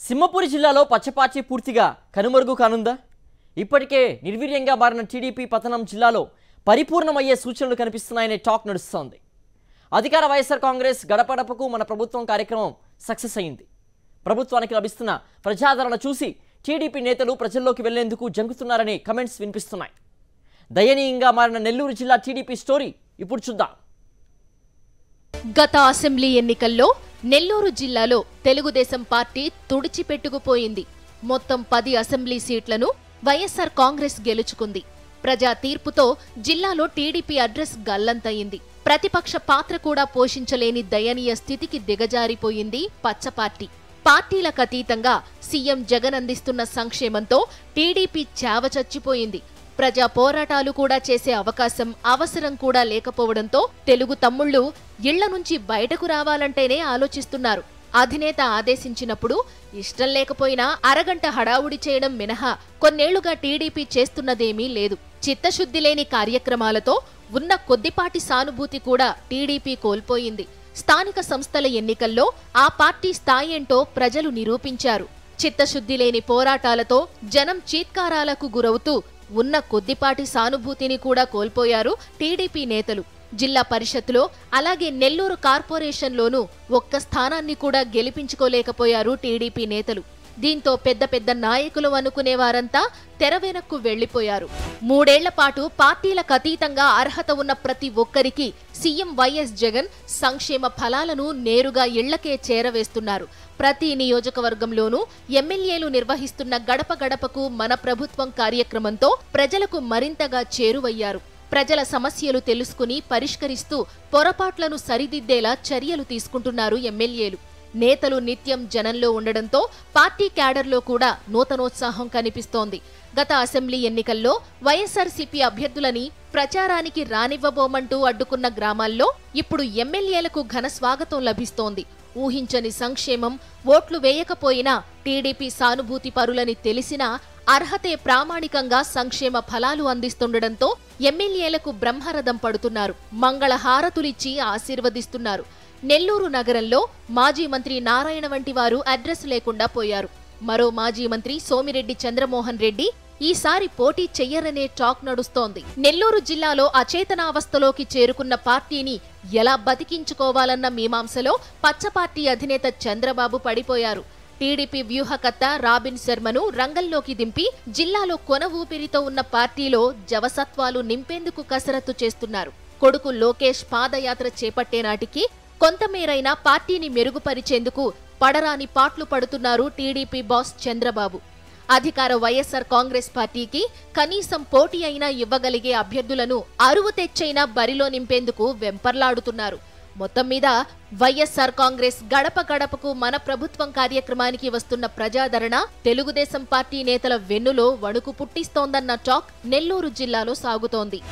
సింహపురి జిల్లాలో పచ్చపాచి పూర్తిగా కనుమరుగు కానుందా ఇప్పటికే నిర్వీర్యంగా మారిన టీడీపీ పతనం జిల్లాలో పరిపూర్ణమయ్యే సూచనలు కనిపిస్తున్నాయనే టాక్ నడుస్తోంది అధికార వైఎస్ఆర్ కాంగ్రెస్ గడపడపకు మన ప్రభుత్వం కార్యక్రమం సక్సెస్ అయింది ప్రభుత్వానికి లభిస్తున్న ప్రజాదరణ చూసి టీడీపీ నేతలు ప్రజల్లోకి వెళ్లేందుకు జంకుతున్నారనే కమెంట్స్ వినిపిస్తున్నాయి దయనీయంగా మారిన నెల్లూరు జిల్లా టీడీపీ స్టోరీ ఇప్పుడు చూద్దాం గత అసెంబ్లీ ఎన్నికల్లో నెల్లూరు జిల్లాలో తెలుగుదేశం పార్టీ తుడిచిపెట్టుకుపోయింది మొత్తం పది అసెంబ్లీ సీట్లను వైఎస్సార్ కాంగ్రెస్ గెలుచుకుంది ప్రజా తీర్పుతో జిల్లాలో టీడీపీ అడ్రస్ గల్లంతయింది ప్రతిపక్ష పాత్ర కూడా పోషించలేని దయనీయ స్థితికి దిగజారిపోయింది పచ్చ పార్టీ పార్టీలకు అతీతంగా సీఎం జగన్ అందిస్తున్న సంక్షేమంతో టీడీపీ చావ చచ్చిపోయింది ప్రజా పోరాటాలు కూడా చేసే అవకాశం అవసరం కూడా లేకపోవడంతో తెలుగు తమ్ముళ్ళు ఇళ్ల నుంచి బయటకు రావాలంటేనే ఆలోచిస్తున్నారు అధినేత ఆదేశించినప్పుడు ఇష్టం లేకపోయినా అరగంట హడావుడి చేయడం మినహా కొన్నేళ్లుగా టీడీపీ చేస్తున్నదేమీ లేదు చిత్తశుద్ధి లేని కార్యక్రమాలతో ఉన్న కొద్దిపాటి సానుభూతి కూడా టీడీపీ కోల్పోయింది స్థానిక సంస్థల ఎన్నికల్లో ఆ పార్టీ స్థాయేంటో ప్రజలు నిరూపించారు చిత్తశుద్ధి లేని పోరాటాలతో జనం చీత్కారాలకు గురవుతూ ఉన్న కొద్దిపాటి సానుభూతిని కూడా కోల్పోయారు టీడీపీ నేతలు జిల్లా పరిషత్లో అలాగే నెల్లూరు కార్పొరేషన్లోనూ ఒక్క స్థానాన్ని కూడా గెలిపించుకోలేకపోయారు టీడీపీ నేతలు దీంతో పెద్ద పెద్ద నాయకులు అనుకునే వారంతా తెర వెనక్కు వెళ్లిపోయారు మూడేళ్ల పాటు పార్టీలకు అతీతంగా అర్హత ఉన్న ప్రతి ఒక్కరికి సీఎం వైఎస్ జగన్ సంక్షేమ ఫలాలను నేరుగా ఇళ్లకే చేరవేస్తున్నారు ప్రతి నియోజకవర్గంలోనూ ఎమ్మెల్యేలు నిర్వహిస్తున్న గడప గడపకు మన ప్రభుత్వం కార్యక్రమంతో ప్రజలకు మరింతగా చేరువయ్యారు ప్రజల సమస్యలు తెలుసుకుని పరిష్కరిస్తూ పొరపాట్లను సరిదిద్దేలా చర్యలు తీసుకుంటున్నారు ఎమ్మెల్యేలు నేతలు నిత్యం జనంలో ఉండడంతో పార్టీ క్యాడర్లో కూడా నూతనోత్సాహం కనిపిస్తోంది గత అసెంబ్లీ ఎన్నికల్లో వైఎస్ఆర్సీపీ అభ్యర్థులని ప్రచారానికి రానివ్వబోమంటూ అడ్డుకున్న గ్రామాల్లో ఇప్పుడు ఎమ్మెల్యేలకు ఘన స్వాగతం లభిస్తోంది ఊహించని సంక్షేమం ఓట్లు వేయకపోయినా టీడీపీ సానుభూతి పరులని తెలిసినా అర్హతే ప్రామాణికంగా సంక్షేమ ఫలాలు అందిస్తుండటంతో ఎమ్మెల్యేలకు బ్రహ్మరథం పడుతున్నారు మంగళహారతులిచ్చి ఆశీర్వదిస్తున్నారు నెల్లూరు నగరంలో మాజీ మంత్రి నారాయణ వంటి వారు అడ్రస్ లేకుండా పోయారు మరో మాజీ మంత్రి సోమిరెడ్డి చంద్రమోహన్ రెడ్డి ఈసారి పోటీ చెయ్యరనే టాక్ నడుస్తోంది నెల్లూరు జిల్లాలో అచేతనావస్థలోకి చేరుకున్న పార్టీని ఎలా బతికించుకోవాలన్న మీమాంసలో పచ్చ పార్టీ అధినేత చంద్రబాబు పడిపోయారు టీడీపీ వ్యూహకర్త రాబిన్ శర్మను రంగంలోకి దింపి జిల్లాలో కొన ఊపిరితో ఉన్న పార్టీలో జవసత్వాలు నింపేందుకు కసరత్తు చేస్తున్నారు కొడుకు లోకేష్ పాదయాత్ర చేపట్టే నాటికి కొంతమేరైనా పార్టీని మెరుగుపరిచేందుకు పడరాని పాట్లు పడుతున్నారు టీడీపీ బాస్ చంద్రబాబు అధికార వైఎస్సార్ కాంగ్రెస్ పార్టీకి కనీసం పోటీ అయినా ఇవ్వగలిగే అభ్యర్థులను అరువు తెచ్చైనా బరిలో నింపేందుకు వెంపర్లాడుతున్నారు మొత్తం మీద వైఎస్సార్ కాంగ్రెస్ గడప గడపకు మన ప్రభుత్వం కార్యక్రమానికి వస్తున్న ప్రజాదరణ తెలుగుదేశం పార్టీ నేతల వెన్నులో వణుకు పుట్టిస్తోందన్న టాక్ నెల్లూరు జిల్లాలో సాగుతోంది